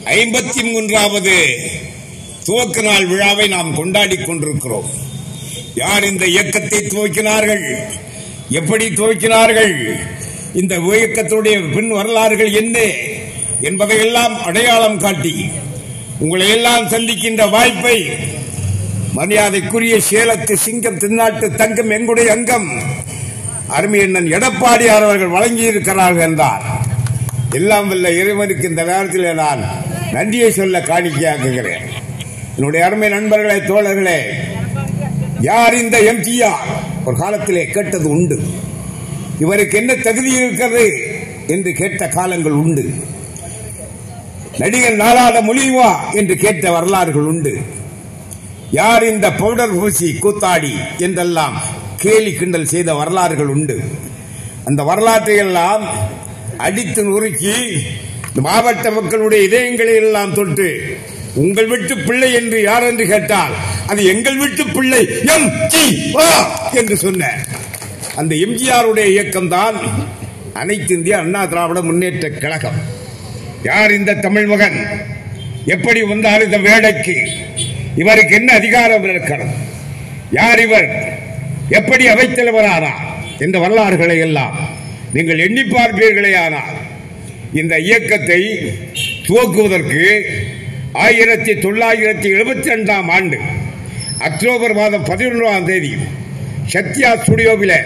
ஐம்பத்தி மூன்றாவது துவக்க நாள் விழாவை நாம் கொண்டாடிக் கொண்டிருக்கிறோம் யார் இந்த இயக்கத்தை துவக்கினார்கள் எப்படி துவக்கினார்கள் இந்த இயக்கத்துடைய பின் வரலாறுகள் என்ன என்பதையெல்லாம் அடையாளம் காட்டி உங்களை எல்லாம் சந்திக்கின்ற வாய்ப்பை மரியாதைக்குரிய சேலத்து சிங்கம் திருநாட்டு தங்கம் எங்களுடைய அங்கம் அருமை அண்ணன் எடப்பாடியார் அவர்கள் வழங்கியிருக்கிறார்கள் என்றார் எல்லாம் வல்ல இறைவனுக்கு இந்த நேரத்தில் நான் நன்றியை சொல்ல காணிக்கையாக்குகிறேன் என்னுடைய அருமை நண்பர்களே தோழர்களே யார் இந்த எம்ஜிஆர் ஒரு காலத்திலே கேட்டது உண்டு இவருக்கு என்ன தகுதி இருக்கிறது என்று கேட்ட காலங்கள் உண்டு நடிகர் நாளாட மொழிவா என்று கேட்ட வரலாறுகள் உண்டு யார் இந்த பவுடர் பூசி கூத்தாடி என்றெல்லாம் கேலி கிண்டல் செய்த வரலாறுகள் உண்டு அந்த வரலாற்றை எல்லாம் அடித்து நொறுக்கி இந்த மாவட்ட மக்களுடைய இதயங்களை எல்லாம் தொட்டு உங்கள் வீட்டு பிள்ளை என்று யார் என்று கேட்டால் அது எங்கள் வீட்டு பிள்ளை எம் ஜி என்று சொன்ன அந்த எம்ஜிஆருடைய இயக்கம் தான் அனைத்து இந்திய அண்ணா திராவிட முன்னேற்ற கழகம் யார் இந்த தமிழ் மகன் எப்படி வந்தார் இந்த வேலைக்கு இவருக்கு என்ன அதிகாரம் இருக்கிறது யார் இவர் எப்படி அவைத்தலைவரானார் என்ற வரலாறுகளை எல்லாம் நீங்கள் எண்ணி பார்ப்பீர்களே ஆனால் இந்த இயக்கத்தை துவக்குவதற்கு ஆயிரத்தி தொள்ளாயிரத்தி எழுபத்தி ரெண்டாம் ஆண்டு அக்டோபர் மாதம் பதினொன்றாம் தேதி சத்யா ஸ்டுடியோவில்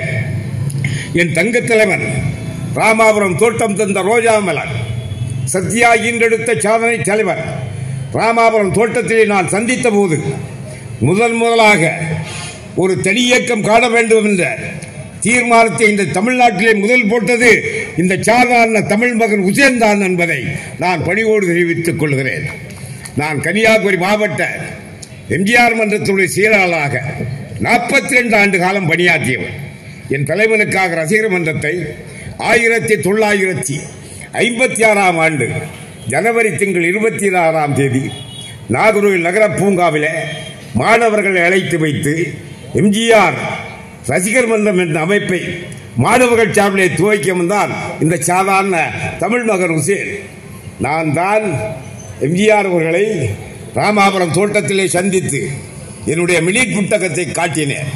என் தங்க தலைவன் ராமாபுரம் தோட்டம் தந்த ரோஜா மலர் சத்யா ஈன்றெடுத்த சாதனை தலைவர் ராமாபுரம் தோட்டத்திலே நான் சந்தித்த போது முதன் முதலாக ஒரு தனி இயக்கம் காண வேண்டும் என்ற தீர்மானத்தை இந்த தமிழ்நாட்டிலே முதல் போட்டது இந்த சாதாரண தமிழ் மகன் உசேன் தான் என்பதை நான் பணிவோடு தெரிவித்துக் கொள்கிறேன் நான் கன்னியாகுமரி மாவட்ட எம்ஜிஆர் மன்றத்துடைய செயலாளராக நாற்பத்தி ரெண்டு ஆண்டு காலம் பணியாற்றியவர் என் தலைவனுக்காக ரசிகர் மன்றத்தை ஆயிரத்தி தொள்ளாயிரத்தி ஐம்பத்தி ஆறாம் ஆண்டு ஜனவரி திங்கள் இருபத்தி ஆறாம் தேதி நாகூரில் நகர பூங்காவில் மாணவர்களை அழைத்து வைத்து எம்ஜிஆர் ரசிகர் மன்றம் என்ற அமைப்பை மாணவர்கள் சார்பிலே துவக்க வந்தால் இந்த சாதாரண தமிழ் மகன் ஹுசேன் நான் தான் எம்ஜிஆர் அவர்களை ராமாபுரம் தோட்டத்திலே சந்தித்து என்னுடைய மினி புத்தகத்தை காட்டினேன்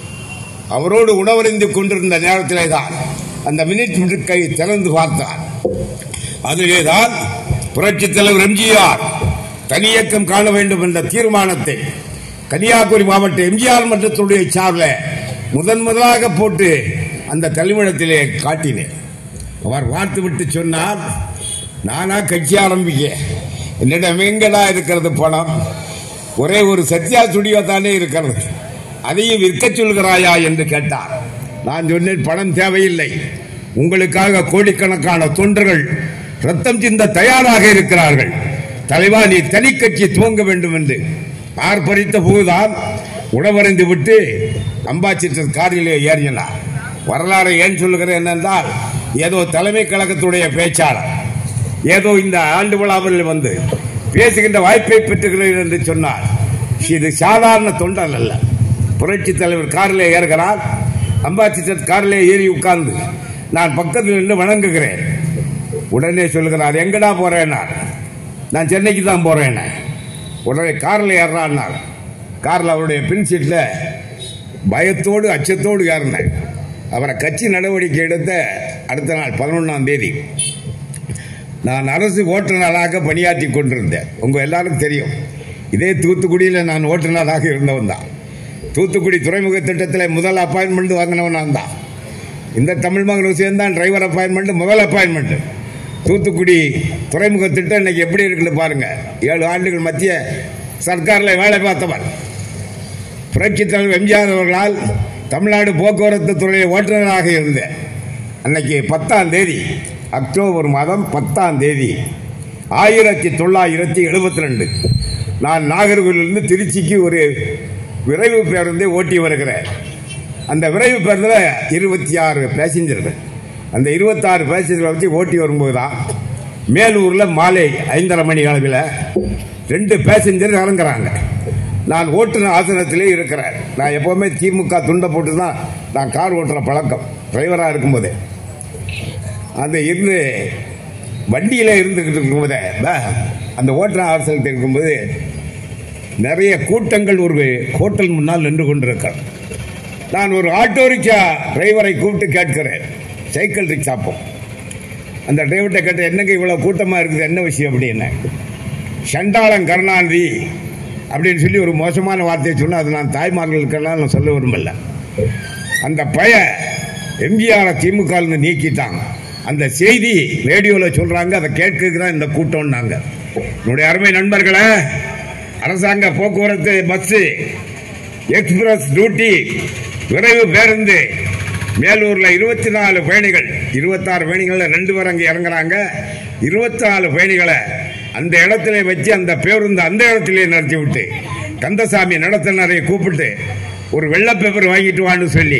அவரோடு உணவறிந்து கொண்டிருந்த நேரத்திலே தான் அந்த மினிட் முடுக்கை திறந்து பார்த்தார் அதிலே தான் புரட்சி தலைவர் எம்ஜிஆர் தனியக்கம் காண வேண்டும் என்ற தீர்மானத்தை கன்னியாகுமரி மாவட்ட எம்ஜிஆர் மன்றத்துடைய சார்பில் முதன் முதலாக போட்டு அந்த தலைமையிடத்திலே காட்டினேன் அவர் பார்த்து விட்டு சொன்னார் நானா கட்சி ஆரம்பிக்க என்னிடம் எங்கடா இருக்கிறது பணம் ஒரே ஒரு சத்யா ஸ்டுடியோ தானே இருக்கிறது அதையும் விற்க சொல்கிறாயா என்று கேட்டார் நான் சொன்னேன் பணம் தேவையில்லை உங்களுக்காக கோடிக்கணக்கான தொண்டர்கள் ரத்தம் சிந்த தயாராக இருக்கிறார்கள் தலைவா நீ தனி கட்சி துவங்க வேண்டும் என்று ஆர்ப்பரித்த போதுதான் உணவறிந்து விட்டு அம்பாசிட்டர் காரிலே ஏறினார் வரலாறு ஏன் சொல்லுகிறேன் என்றால் ஏதோ தலைமை கழகத்துடைய பேச்சாளர் ஏதோ இந்த ஆண்டு விழாவில் வந்து பேசுகின்ற வாய்ப்பை பெற்றுகிறேன் என்று சொன்னார் இது சாதாரண தொண்டர் அல்ல புரட்சி தலைவர் காரிலே ஏறுகிறார் அம்பாசிடர் காரிலே ஏறி உட்கார்ந்து நான் பக்கத்தில் நின்று வணங்குகிறேன் உடனே சொல்லுகிறார் எங்கடா போறேன்னா நான் சென்னைக்கு தான் போறேன் உடனே காரில் ஏறான்னார் காரில் அவருடைய பின் சீட்டில் பயத்தோடு அச்சத்தோடு ஏறினேன் அவரை கட்சி நடவடிக்கை எடுத்த அடுத்த நாள் பதினொன்றாம் தேதி நான் அரசு ஓட்டுநராக பணியாற்றி கொண்டிருந்தேன் உங்கள் எல்லாருக்கும் தெரியும் இதே தூத்துக்குடியில் நான் ஓட்டுநராக இருந்தவன் தான் தூத்துக்குடி துறைமுக திட்டத்தில் முதல் அப்பாயின்மெண்ட் வாங்கினவன் நான் தான் இந்த தமிழ் மகன் விஷயம் தான் டிரைவர் அப்பாயின்மெண்ட் முதல் அப்பாயின்மெண்ட் தூத்துக்குடி துறைமுக திட்டம் இன்னைக்கு எப்படி இருக்குன்னு பாருங்க ஏழு ஆண்டுகள் மத்திய சர்க்காரில் வேலை பார்த்தவர் புரட்சி தலைவர் எம்ஜிஆர் அவர்களால் தமிழ்நாடு போக்குவரத்து துறையில் ஓட்டுநராக இருந்தேன் அன்னைக்கு பத்தாம் தேதி அக்டோபர் மாதம் பத்தாம் தேதி ஆயிரத்தி தொள்ளாயிரத்தி எழுபத்தி ரெண்டு நான் நாகர்கோவிலிருந்து திருச்சிக்கு ஒரு விரைவு பேருந்தை ஓட்டி வருகிறேன் அந்த விரைவு பேருந்தில் இருபத்தி ஆறு பேசஞ்சர்கள் அந்த இருபத்தாறு பேசஞ்சரை வச்சு ஓட்டி வரும்போது தான் மேலூரில் மாலை ஐந்தரை மணி அளவில் ரெண்டு பேசஞ்சர் இறங்குறாங்க நான் ஓட்டுநர் ஆசனத்திலே இருக்கிறேன் நான் எப்போவுமே திமுக துண்டை போட்டு தான் நான் கார் ஓட்டுற பழக்கம் டிரைவராக இருக்கும்போதே அந்த இருந்து வண்டியில் இருந்துகிட்டு இருக்கும்போது ப- அந்த ஓட்டுநர் அவசரத்தில் இருக்கும்போது நிறைய கூட்டங்கள் ஒரு ஹோட்டல் முன்னால் நின்று கொண்டிருக்கிறது நான் ஒரு ஆட்டோ ரிக்ஷா டிரைவரை கூப்பிட்டு கேட்கிறேன் சைக்கிள் ரிக்ஷாப்போ அந்த டிரைவர்கிட்ட கேட்ட என்னங்க இவ்வளோ கூட்டமாக இருக்குது என்ன விஷயம் அப்படின்னு சண்டாளன் கருணாநிதி அப்படின்னு சொல்லி ஒரு மோசமான வார்த்தையை சொன்னால் அது நான் தாய்மார்களுக்கெல்லாம் நான் சொல்ல விரும்பல அந்த பய எம்ஜிஆரை திமுக நீக்கிட்டாங்க அந்த செய்தி ரேடியோவில் சொல்கிறாங்க அதை கேட்குறா இந்த கூட்டம்னாங்க என்னுடைய அருமை நண்பர்களே அரசாங்க போக்குவரத்து பஸ்ஸு எக்ஸ்பிரஸ் டியூட்டி விரைவு பேருந்து மேலூர்ல இருபத்தி நாலு பயணிகள் இருபத்தாறு பயணிகள் ரெண்டு பேர் அங்கே இறங்குறாங்க இருபத்தி நாலு பயணிகளை அந்த இடத்துல வச்சு அந்த பேருந்து அந்த இடத்திலே நிறுத்தி விட்டு கந்தசாமி நடத்தினரை கூப்பிட்டு ஒரு வெள்ளை பேப்பர் வாங்கிட்டு வான்னு சொல்லி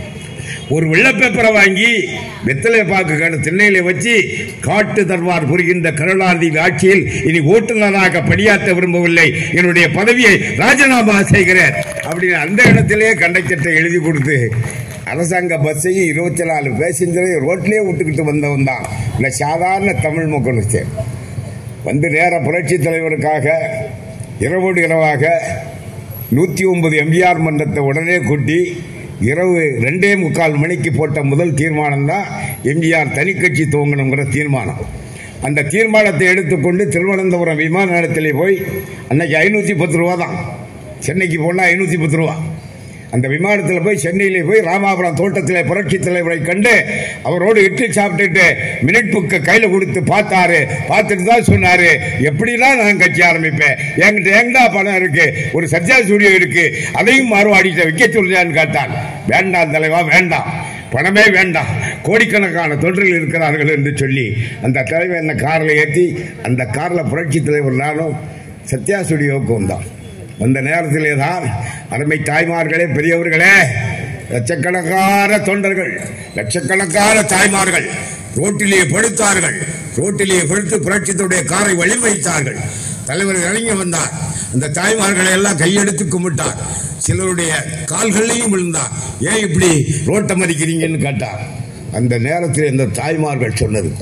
ஒரு வெள்ளை பேப்பரை வாங்கி வெத்தலை பாக்கு கடை திண்ணையில வச்சு காட்டு தர்பார் புரிகின்ற கருணாநிதி ஆட்சியில் இனி ஓட்டுநராக பணியாற்ற விரும்பவில்லை என்னுடைய பதவியை ராஜினாமா செய்கிறேன் அப்படின்னு அந்த இடத்திலே கண்டக்டர்கிட்ட எழுதி கொடுத்து அரசாங்க பஸ்ஸையும் இருபத்தி நாலு பேசஞ்சரை ரோட்லயே விட்டுக்கிட்டு வந்தவன் தான் இந்த சாதாரண தமிழ் மக்களுக்கு வந்து நேர புரட்சி தலைவருக்காக இரவோடு இரவாக நூற்றி ஒன்பது எம்ஜிஆர் மன்றத்தை உடனே கூட்டி இரவு ரெண்டே முக்கால் மணிக்கு போட்ட முதல் தீர்மானம் தான் எம்ஜிஆர் தனிக்கட்சி துவங்கணுங்கிற தீர்மானம் அந்த தீர்மானத்தை எடுத்துக்கொண்டு திருவனந்தபுரம் விமான நிலையத்திலே போய் அன்னைக்கு ஐநூற்றி பத்து ரூபா தான் சென்னைக்கு போனால் ஐநூற்றி பத்து ரூபா அந்த விமானத்தில் போய் சென்னையிலே போய் ராமாபுரம் தோட்டத்தில் புரட்சி தலைவரை கண்டு அவரோடு இட்லி சாப்பிட்டுட்டு மினிட் புக்கை கையில் கொடுத்து பார்த்தாரு பார்த்துட்டு தான் சொன்னாரு எப்படிலாம் நான் கட்சி ஆரம்பிப்பேன் என்கிட்ட எங்கடா பணம் இருக்கு ஒரு சர்ஜா ஸ்டுடியோ இருக்கு அதையும் மாறுவாடிட்ட விற்க சொல்றியான்னு கேட்டான் வேண்டாம் தலைவா வேண்டாம் பணமே வேண்டாம் கோடிக்கணக்கான தொண்டர்கள் இருக்கிறார்கள் என்று சொல்லி அந்த தலைவர் என்ன காரில் ஏற்றி அந்த காரில் புரட்சி தலைவர் நானும் சத்யா ஸ்டுடியோவுக்கு வந்தோம் அந்த நேரத்திலே தான் அருமை தாய்மார்களே பெரியவர்களே லட்சக்கணக்கான தொண்டர்கள் லட்சக்கணக்கான தாய்மார்கள் ரோட்டிலே படுத்தார்கள் ரோட்டிலே படுத்து புரட்சித்துடைய காரை வழிவைத்தார்கள் தலைவர் இறங்கி வந்தார் அந்த தாய்மார்களை எல்லாம் கையெடுத்து கும்பிட்டார் சிலருடைய கால்களையும் விழுந்தார் ஏன் இப்படி ரோட்டை மதிக்கிறீங்கன்னு கேட்டார் அந்த நேரத்தில் இந்த தாய்மார்கள் சொன்னது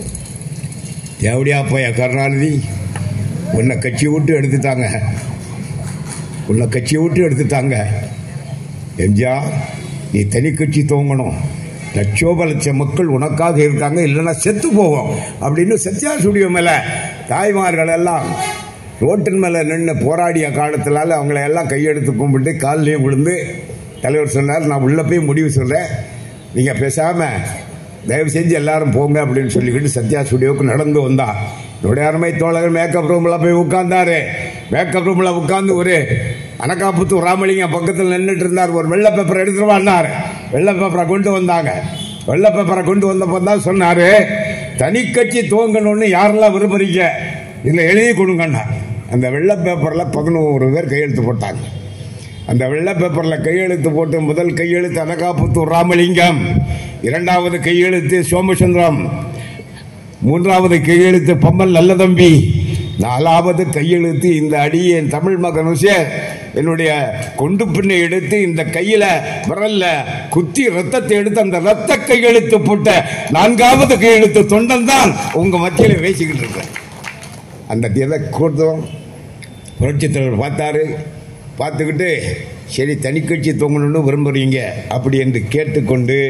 எப்படியா போய கருணாநிதி உன்னை கட்சி விட்டு எடுத்துட்டாங்க உன்னை கட்சியை விட்டு எடுத்துட்டாங்க எம்ஜிஆர் நீ தனி கட்சி துவங்கணும் லட்சோப லட்சம் மக்கள் உனக்காக இருக்காங்க இல்லைன்னா செத்து போவோம் அப்படின்னு சத்யா ஸ்டுடியோ மேலே தாய்மார்கள் எல்லாம் ரோட்டின் மேலே நின்று போராடிய காலத்தினால அவங்கள எல்லாம் கையெடுத்து கும்பிட்டு காலிலையும் விழுந்து தலைவர் சொன்னார் நான் உள்ள போய் முடிவு சொல்கிறேன் நீங்கள் பேசாமல் தயவு செஞ்சு எல்லாரும் போங்க அப்படின்னு சொல்லிக்கிட்டு சத்யா ஸ்டுடியோவுக்கு நடந்து வந்தா என்னுடைய அருமை தோழர்கள் மேக்கப் ரூமில் போய் உட்கார்ந்தாரு மேக்கப் ரூமில் உட்கார்ந்து ஒரு அனக்காப்புத்தூர் ராமலிங்கம் பக்கத்தில் நின்றுட்டு இருந்தார் ஒரு வெள்ளை பேப்பர் எடுத்துட்டு வந்தார் வெள்ளை பேப்பரை கொண்டு வந்தாங்க வெள்ளை பேப்பரை கொண்டு வந்தப்போ தான் சொன்னார் தனி கட்சி துவங்கணும்னு யாரெல்லாம் விரும்புறீங்க இதில் எழுதி கொடுங்கண்ணா அந்த வெள்ளை பேப்பரில் பதினோரு பேர் கையெழுத்து போட்டாங்க அந்த வெள்ளை பேப்பரில் கையெழுத்து போட்டு முதல் கையெழுத்து அனகாப்புத்தூர் ராமலிங்கம் இரண்டாவது கையெழுத்து சோமசுந்தரம் மூன்றாவது கையெழுத்து பம்மல் நல்லதம்பி நாலாவது கையெழுத்து இந்த அடியேன் தமிழ் மகன் உசேர் என்னுடைய கொண்டு பின்னை எடுத்து இந்த கையில விரல்ல குத்தி ரத்தத்தை எடுத்து அந்த ரத்த கையெழுத்து போட்ட நான்காவது கையெழுத்து தொண்டன் தான் உங்க மத்தியில பேசிக்கிட்டு இருக்கேன் அந்த இதை கூட்டம் புரட்சித் தலைவர் பார்த்தாரு பார்த்துக்கிட்டு சரி தனி கட்சி தொங்கணும்னு விரும்புறீங்க அப்படி என்று கேட்டுக்கொண்டு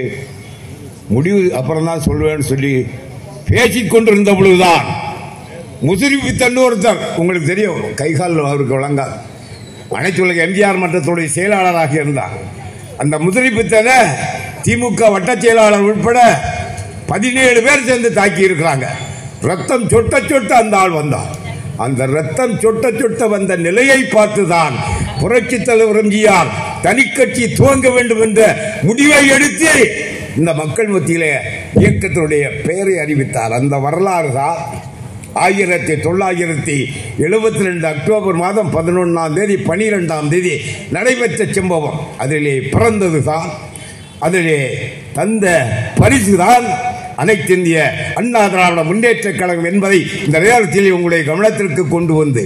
முடிவு அப்புறம் தான் சொல்லுவேன்னு சொல்லி பேசிக் கொண்டிருந்த பொழுதுதான் முசிறிப்பு தன்னு ஒருத்தர் உங்களுக்கு தெரியும் கைகால் அவருக்கு வழங்காது அனைத்து உலக எம்ஜிஆர் மன்றத்துடைய செயலாளராக இருந்தார் அந்த முதிரிப்பித்தனை திமுக வட்ட செயலாளர் உட்பட பதினேழு பேர் சேர்ந்து தாக்கி இருக்கிறாங்க ரத்தம் சொட்ட சொட்ட அந்த ஆள் வந்தார் அந்த ரத்தம் சொட்ட சொட்ட வந்த நிலையை பார்த்துதான் புரட்சி தலைவர் எம்ஜிஆர் தனிக்கட்சி துவங்க வேண்டும் என்ற முடிவை எடுத்து இந்த மக்கள் மத்தியிலே இயக்கத்தினுடைய பெயரை அறிவித்தார் அந்த வரலாறு தான் ஆயிரத்தி தொள்ளாயிரத்தி எழுபத்தி ரெண்டு அக்டோபர் மாதம் பதினொன்றாம் தேதி பனிரெண்டாம் தேதி நடைபெற்ற சம்பவம் அதிலே பிறந்தது தான் அதிலே தந்த பரிசு தான் அனைத்து இந்திய அண்ணா திராவிட முன்னேற்ற கழகம் என்பதை இந்த நேரத்தில் உங்களுடைய கவனத்திற்கு கொண்டு வந்து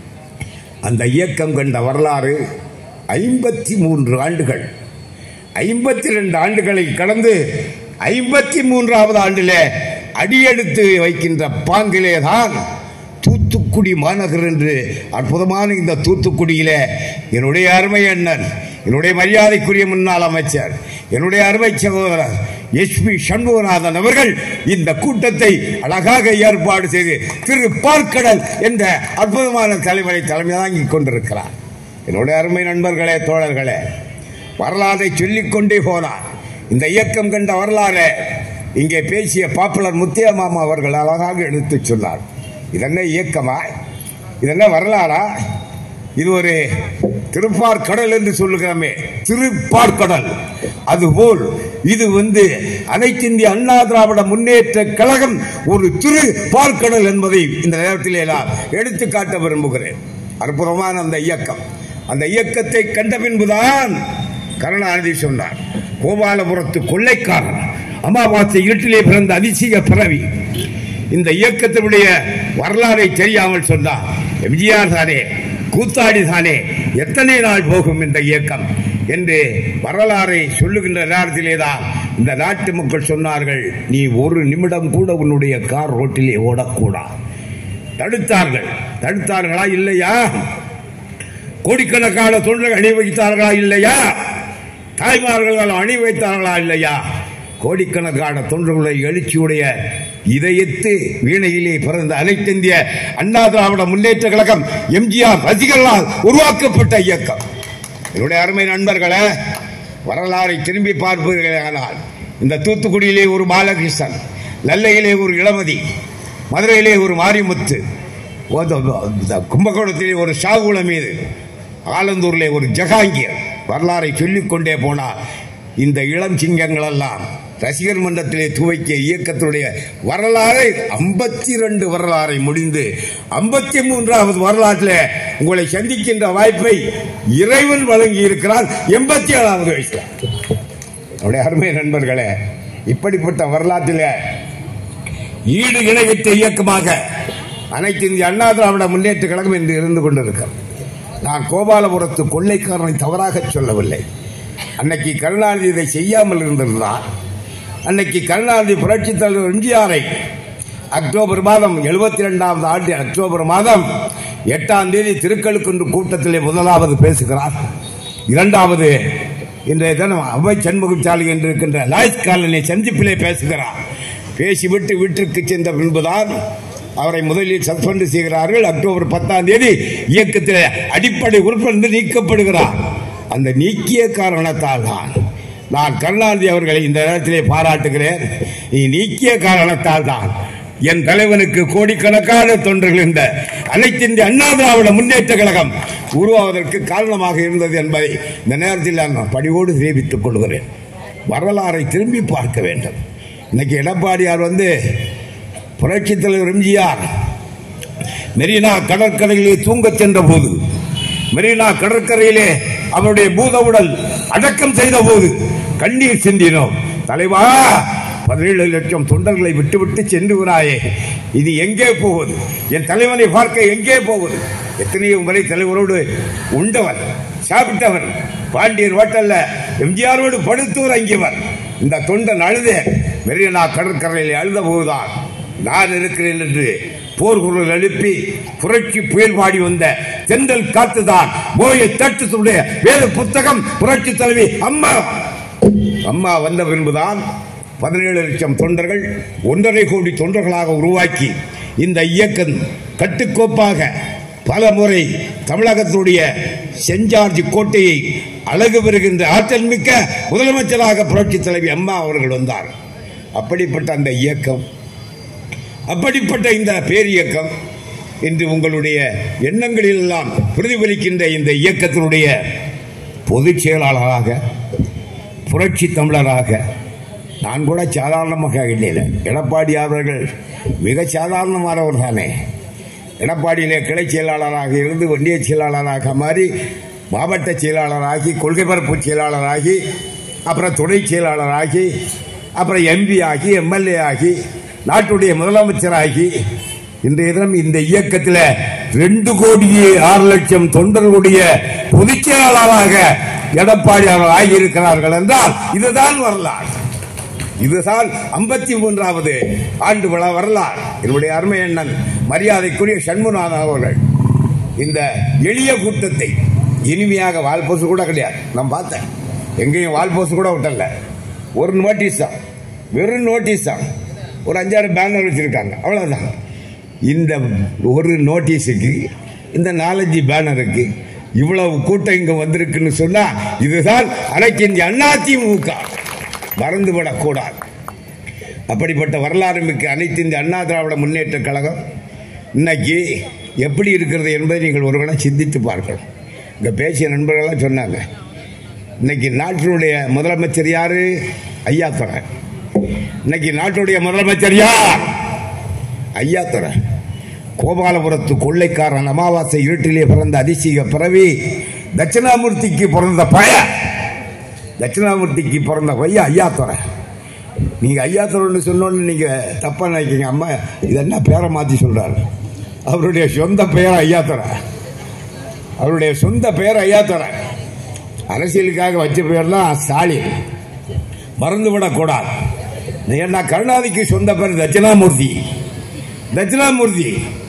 அந்த இயக்கம் கண்ட வரலாறு ஐம்பத்தி மூன்று ஆண்டுகள் ஐம்பத்தி ரெண்டு ஆண்டுகளை கடந்து ஐம்பத்தி மூன்றாவது ஆண்டிலே அடியெடுத்து வைக்கின்ற பாங்கிலே தான் தூத்துக்குடி மாநகர் என்று அற்புதமான இந்த தூத்துக்குடியிலே என்னுடைய அருமை அண்ணன் என்னுடைய மரியாதைக்குரிய முன்னாள் அமைச்சர் என்னுடைய அருமை சகோதரர் எஸ்பி சண்முகநாதன் அவர்கள் இந்த கூட்டத்தை அழகாக ஏற்பாடு செய்து திரு பார்க்கடல் என்ற அற்புதமான தலைவரை தலைமை தாங்கிக் கொண்டிருக்கிறார் என்னுடைய அருமை நண்பர்களே தோழர்களே வரலாறை சொல்லிக் கொண்டே போனார் இந்த இயக்கம் கண்ட வரலாறு இங்கே பேசிய பாப்புலர் முத்தியமாமா அவர்கள் அழகாக எடுத்துச் சொன்னார் இதென்ன இயக்கமா இதென்ன வரலாறா இது ஒரு திருப்பார்கடல் என்று சொல்லுகிறோமே திருப்பார்கடல் அதுபோல் இது வந்து அனைத்து இந்திய அண்ணா திராவிட முன்னேற்ற கழகம் ஒரு திரு பார்க்கடல் என்பதை இந்த நேரத்திலே நான் எடுத்து காட்ட விரும்புகிறேன் அற்புதமான அந்த இயக்கம் அந்த இயக்கத்தை கண்ட பின்புதான் கருணாநிதி சொன்னார் கோபாலபுரத்து கொள்ளைக்காரன் அமாவாசை இருட்டிலே பிறந்த அதிசய பிறவி இந்த இயக்கத்தினுடைய வரலாறை தெரியாமல் சொன்னார் எம்ஜிஆர் தானே கூத்தாடி தானே எத்தனை நாள் போகும் இந்த இயக்கம் என்று வரலாறை சொல்லுகின்ற நேரத்திலே தான் இந்த நாட்டு மக்கள் சொன்னார்கள் நீ ஒரு நிமிடம் கூட உன்னுடைய கார் ரோட்டிலே ஓடக்கூடாது தடுத்தார்கள் தடுத்தார்களா இல்லையா கோடிக்கணக்கான தொழில்கள் அணி வைத்தார்களா இல்லையா தாய்மார்கள் அணி வைத்தார்களா இல்லையா கோடிக்கணக்கான தொண்டர்களை எழுச்சியுடைய இதயத்து வீணையிலே பிறந்த அனைத்திந்திய அண்ணா திராவிட முன்னேற்ற கழகம் எம்ஜிஆர் ரசிகர்களால் உருவாக்கப்பட்ட இயக்கம் என்னுடைய அருமை நண்பர்களே வரலாறை திரும்பி பார்ப்பீர்களானால் இந்த தூத்துக்குடியிலே ஒரு பாலகிருஷ்ணன் நெல்லையிலே ஒரு இளமதி மதுரையிலே ஒரு மாரிமுத்து கும்பகோணத்திலே ஒரு ஷாகுல மீது ஆலந்தூரிலே ஒரு ஜஹாங்கீர் வரலாறை சொல்லிக்கொண்டே போனால் இந்த இளம் சிங்கங்கள் எல்லாம் ரசிகர் மன்றத்திலே துவைக்கிய இயக்கத்தினுடைய வரலாறை ஐம்பத்தி ரெண்டு வரலாறை முடிந்து ஐம்பத்தி மூன்றாவது வரலாற்றில் உங்களை சந்திக்கின்ற வாய்ப்பை இறைவன் வழங்கி இருக்கிறார் எண்பத்தி ஏழாவது வயசுல என்னுடைய அருமை நண்பர்களே இப்படிப்பட்ட வரலாற்றில் ஈடு இணையற்ற இயக்கமாக அனைத்து இந்திய அண்ணா திராவிட முன்னேற்ற கழகம் என்று இருந்து கொண்டிருக்கிறது நான் கோபாலபுரத்து கொள்ளைக்காரனை தவறாக சொல்லவில்லை அன்னைக்கு கருணாநிதி இதை செய்யாமல் இருந்திருந்தார் அன்னைக்கு கருணாநிதி புரட்சித் தலைவர் எம்ஜிஆரை அக்டோபர் மாதம் எழுபத்தி ரெண்டாவது ஆண்டு அக்டோபர் மாதம் எட்டாம் தேதி திருக்கழுக்குன்று கூட்டத்திலே முதலாவது பேசுகிறார் இரண்டாவது இன்றைய தினம் அவை சண்முகச்சாலை என்று இருக்கின்ற லாய்ஸ் காலனி சந்திப்பிலே பேசுகிறார் பேசிவிட்டு வீட்டிற்கு சென்ற பின்புதான் அவரை முதலில் சஸ்பெண்ட் செய்கிறார்கள் அக்டோபர் பத்தாம் தேதி இயக்கத்தில் அடிப்படை உறுப்பினர் நீக்கப்படுகிறார் அந்த நீக்கிய காரணத்தால் தான் நான் கருணாநிதி அவர்களை இந்த நேரத்திலே பாராட்டுகிறேன் நீ நீக்கிய காரணத்தால் தான் என் தலைவனுக்கு கோடிக்கணக்கான தொண்டர்கள் இந்த அனைத்து இந்திய அண்ணா திராவிட முன்னேற்ற கழகம் உருவாவதற்கு காரணமாக இருந்தது என்பதை இந்த நேரத்தில் நான் படிவோடு தெரிவித்துக் கொள்கிறேன் வரலாறை திரும்பி பார்க்க வேண்டும் இன்னைக்கு எடப்பாடியார் வந்து புரட்சித் தலைவர் எம்ஜிஆர் மெரினா கடற்கரையிலே தூங்கச் சென்ற போது மெரினா கடற்கரையிலே அவருடைய பூத உடல் அடக்கம் செய்த போது கண்ணீர் சிந்தினோம் தலைவா பதினேழு லட்சம் தொண்டர்களை விட்டுவிட்டு சென்று விடாயே இது எங்கே போவது என் தலைவனை பார்க்க எங்கே போவது எத்தனையோ முறை தலைவரோடு உண்டவர் சாப்பிட்டவர் பாண்டியர் ஹோட்டல்ல எம்ஜிஆரோடு படுத்து உறங்கியவர் இந்த தொண்டன் அழுத மெரினா கடற்கரையில் அழுத போதுதான் நான் இருக்கிறேன் என்று போர்க்குரல் எழுப்பி புரட்சி புயல் பாடி வந்த தென்றல் காத்துதான் போய தட்டுடைய வேத புத்தகம் புரட்சி தலைவி அம்மா அம்மா வந்த பின்புதான் பதினேழு லட்சம் தொண்டர்கள் ஒன்றரை கோடி தொண்டர்களாக உருவாக்கி இந்த இயக்கம் கட்டுக்கோப்பாக பல முறை தமிழகத்துடைய செஞ்சார்ஜ் கோட்டையை அழகு பெறுகின்ற ஆற்றல் மிக்க முதலமைச்சராக புரட்சி தலைவி அம்மா அவர்கள் வந்தார் அப்படிப்பட்ட அந்த இயக்கம் அப்படிப்பட்ட இந்த பேரியக்கம் இன்று உங்களுடைய எண்ணங்களில் எல்லாம் பிரதிபலிக்கின்ற இந்த இயக்கத்தினுடைய பொதுச் செயலாளராக புரட்சி தமிழராக நான் கூட சாதாரணமாக இல்லை எடப்பாடி அவர்கள் மிக சாதாரணமானவர் தானே எடப்பாடியிலே கிளை செயலாளராக இருந்து ஒன்றிய செயலாளராக மாறி மாவட்ட செயலாளராகி கொள்கை பரப்பு செயலாளராகி அப்புறம் துணை செயலாளராகி அப்புறம் எம்பி ஆகி எம்எல்ஏ ஆகி நாட்டுடைய முதலமைச்சராகி இன்றைய தினம் இந்த இயக்கத்தில் ரெண்டு கோடியே ஆறு லட்சம் தொண்டர்களுடைய பொதுச் செயலாளராக எடப்பாடி அவர்கள் ஆகியிருக்கிறார்கள் என்றால் இதுதான் வரலாறு இதுதான் ஐம்பத்தி மூன்றாவது ஆண்டு விழா வரலாறு என்னுடைய அருமை அண்ணன் மரியாதைக்குரிய சண்முகநாதன் அவர்கள் இந்த எளிய கூட்டத்தை இனிமையாக வால்போஸ் கூட கிடையாது நான் பார்த்தேன் எங்கேயும் வால்போஸ் கூட விட்டல ஒரு நோட்டீஸ் தான் வெறும் நோட்டீஸ் தான் ஒரு அஞ்சாறு பேனர் வச்சிருக்காங்க அவ்வளவுதான் இந்த ஒரு நோட்டீஸுக்கு இந்த நாலஞ்சு பேனருக்கு இவ்வளவு கூட்டம் இங்க வந்திருக்குன்னு சொன்னா இதுதான் அனைத்து இந்திய அதிமுக மறந்துவிடக்கூடாது அப்படிப்பட்ட வரலாறு மிக்க அனைத்து இந்திய அண்ணா திராவிட முன்னேற்ற கழகம் இன்னைக்கு எப்படி இருக்கிறது என்பதை நீங்கள் ஒருவனை சிந்தித்து பார்க்கணும் இங்கே பேசிய நண்பர்கள்லாம் சொன்னாங்க இன்னைக்கு நாட்டினுடைய முதலமைச்சர் யாரு ஐயா துறை இன்னைக்கு நாட்டுடைய முதலமைச்சர் யார் ஐயா துறை கோபாலபுரத்து கொள்ளைக்காரன் அமாவாசை இருட்டிலே பிறந்த அதிசய பிறவி தட்சிணாமூர்த்திக்கு பிறந்த பய தட்சிணாமூர்த்திக்கு பிறந்த பையன் ஐயா துறை நீங்க ஐயா துறைன்னு சொன்னோன்னு நீங்க தப்பா நினைக்கிறீங்க அம்மா இது என்ன பேரை மாத்தி சொல்றாரு அவருடைய சொந்த பெயர் ஐயா துறை அவருடைய சொந்த பெயர் ஐயா துறை அரசியலுக்காக வச்ச பெயர் தான் ஸ்டாலின் மறந்துவிடக்கூடாது ஏன்னா கருணாநிதிக்கு சொந்த பேர் தட்சிணாமூர்த்தி தட்சிணாமூர்த்தி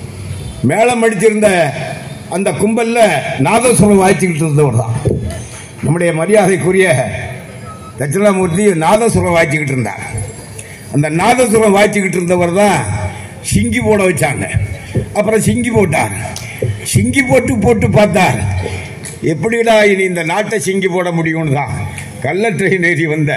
மேளம் அடிச்சிருந்த அந்த கும்பல்ல நாதஸ்வரம் வாய்ச்சிக்கிட்டு இருந்தவர் தான் நம்முடைய மரியாதைக்குரிய தட்சிணாமூர்த்தி நாதஸ்வரம் வாய்ச்சிக்கிட்டு இருந்தார் அந்த நாதஸ்வரம் வாய்ச்சிக்கிட்டு இருந்தவர் தான் சிங்கி போட வச்சாங்க அப்புறம் சிங்கி போட்டார் சிங்கி போட்டு போட்டு பார்த்தார் எப்படிடா இனி இந்த நாட்டை சிங்கி போட முடியும்னு தான் கள்ள ட்ரெயின் ஏறி வந்த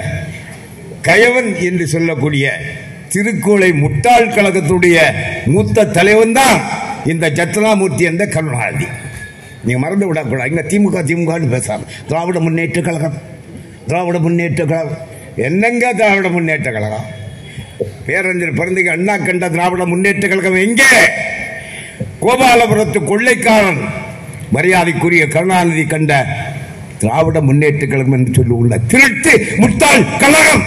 கயவன் என்று சொல்லக்கூடிய திருக்கோளை முட்டாள் கழகத்துடைய மூத்த தலைவன் தான் இந்த ஜத்னாமூர்த்தி என்ற கருணாநிதி நீங்க மறந்து விடக்கூடாது இங்க திமுக திமுகன்னு பேசாம திராவிட முன்னேற்ற கழகம் திராவிட முன்னேற்ற கழகம் என்னங்க திராவிட முன்னேற்ற கழகம் பேரறிஞர் பிறந்தக்கு அண்ணா கண்ட திராவிட முன்னேற்ற கழகம் எங்கே கோபாலபுரத்து கொள்ளைக்காரன் மரியாதைக்குரிய கருணாநிதி கண்ட திராவிட முன்னேற்ற கழகம் என்று சொல்லி உள்ள திருட்டு முட்டாள் கழகம்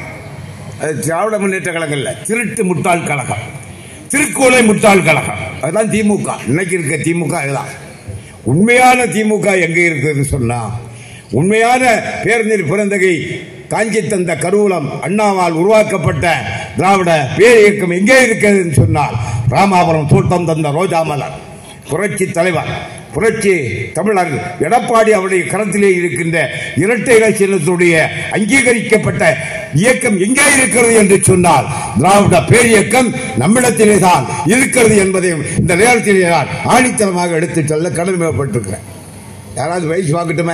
அது திராவிட முன்னேற்ற கழகம் இல்ல திருட்டு முட்டாள் கழகம் திருக்கோளை முட்டாள் கழகம் அதுதான் திமுக இன்னைக்கு இருக்க திமுக இதுதான் உண்மையான திமுக எங்க இருக்குது சொன்னா உண்மையான பேரறிஞர் பிறந்தகை காஞ்சி தந்த கருவூலம் அண்ணாவால் உருவாக்கப்பட்ட திராவிட பேர் இயக்கம் எங்கே இருக்கிறதுன்னு சொன்னால் ராமாபுரம் தோட்டம் தந்த ரோஜா மலர் புரட்சி தலைவர் புரட்சி தமிழர் எடப்பாடி அவருடைய கரத்திலே இருக்கின்ற இரட்டை இலட்சியத்துடைய அங்கீகரிக்கப்பட்ட இயக்கம் எங்கே இருக்கிறது என்று சொன்னால் திராவிட பேரியக்கம் நம்மிடத்திலே தான் இருக்கிறது என்பதையும் இந்த நேரத்திலே நான் ஆணித்தனமாக எடுத்துச் சொல்ல கடமைப்பட்டிருக்கிறேன் யாராவது வயசு பார்க்கட்டுமே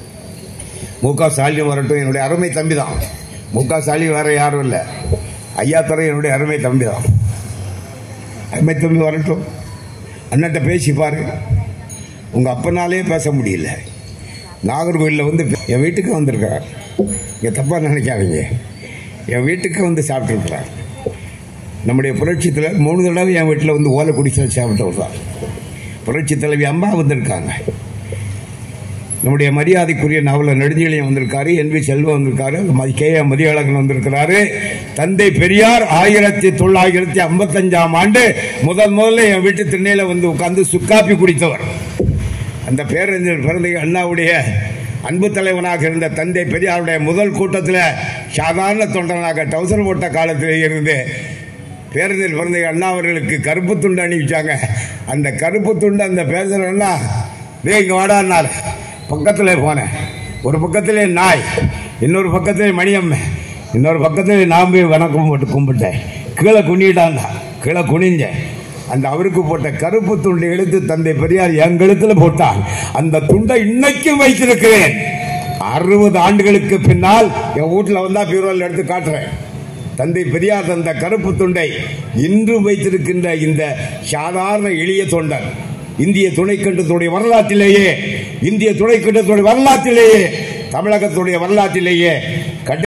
மு க ஸ்டாலின் வரட்டும் என்னுடைய அருமை தம்பி தான் மு க ஸ்டாலின் வேற யாரும் இல்லை ஐயா துறை என்னுடைய அருமை தம்பி தான் அருமை தம்பி வரட்டும் அண்ணன்ட்ட பேசி பாரு உங்க அப்பனாலே பேச முடியல நாகர்கோயிலில் வந்து என் வீட்டுக்கு வந்திருக்கிறார் இங்கே தப்பாக நினைக்காதீங்க என் வீட்டுக்கு வந்து சாப்பிட்ருக்கிறார் நம்முடைய புரட்சி தலைவர் மூணு தடவை என் வீட்டில் வந்து ஓலை குடிச்சு சாப்பிட்டு வருவார் புரட்சி தலைவி அம்மா வந்திருக்காங்க நம்முடைய மரியாதைக்குரிய நவல நெடுஞ்செழியன் வந்திருக்காரு என் வி செல்வம் வந்திருக்காரு மதி- கே எம் மதியழகன் வந்திருக்கிறாரு தந்தை பெரியார் ஆயிரத்தி தொள்ளாயிரத்தி ஐம்பத்தஞ்சாம் ஆண்டு முதல் முதல்ல என் வீட்டு திண்ணையில வந்து உட்கார்ந்து சுக்காப்பி குடித்தவர் அந்த பேரறிஞர் பிறந்த அண்ணாவுடைய அன்பு தலைவனாக இருந்த தந்தை பெரியாருடைய முதல் கூட்டத்தில் சாதாரண தொண்டனாக டவுசர் போட்ட காலத்திலே இருந்து பேரறிஞர் பிறந்த அண்ணா அவர்களுக்கு கருப்பு துண்டு அணிவிச்சாங்க அந்த கருப்பு துண்டு அந்த பேசுகிற அண்ணா டே இங்கே வாடான்னாரு பக்கத்தில் போனேன் ஒரு பக்கத்திலே நாய் இன்னொரு பக்கத்திலே மணியம்மன் இன்னொரு பக்கத்திலே நான் போய் வணக்கம் போட்டு கும்பிட்டேன் கீழே குனிட்டாங்க கீழே குனிஞ்சேன் அந்த அவருக்கு போட்ட கருப்பு துண்டை எடுத்து தந்தை பெரியார் என் கழுத்துல போட்டார் அந்த துண்டை இன்னைக்கும் வைத்திருக்கிறேன் அறுபது ஆண்டுகளுக்கு பின்னால் என் வீட்டில் வந்தா பீரோல் எடுத்து காட்டுறேன் தந்தை பெரியார் தந்த கருப்பு துண்டை இன்றும் வைத்திருக்கின்ற இந்த சாதாரண எளிய தொண்டர் இந்திய துணைக்கண்டத்துடைய வரலாற்றிலேயே இந்திய துணைக்கண்டத்துடைய வரலாற்றிலேயே தமிழகத்துடைய வரலாற்றிலேயே கண்டு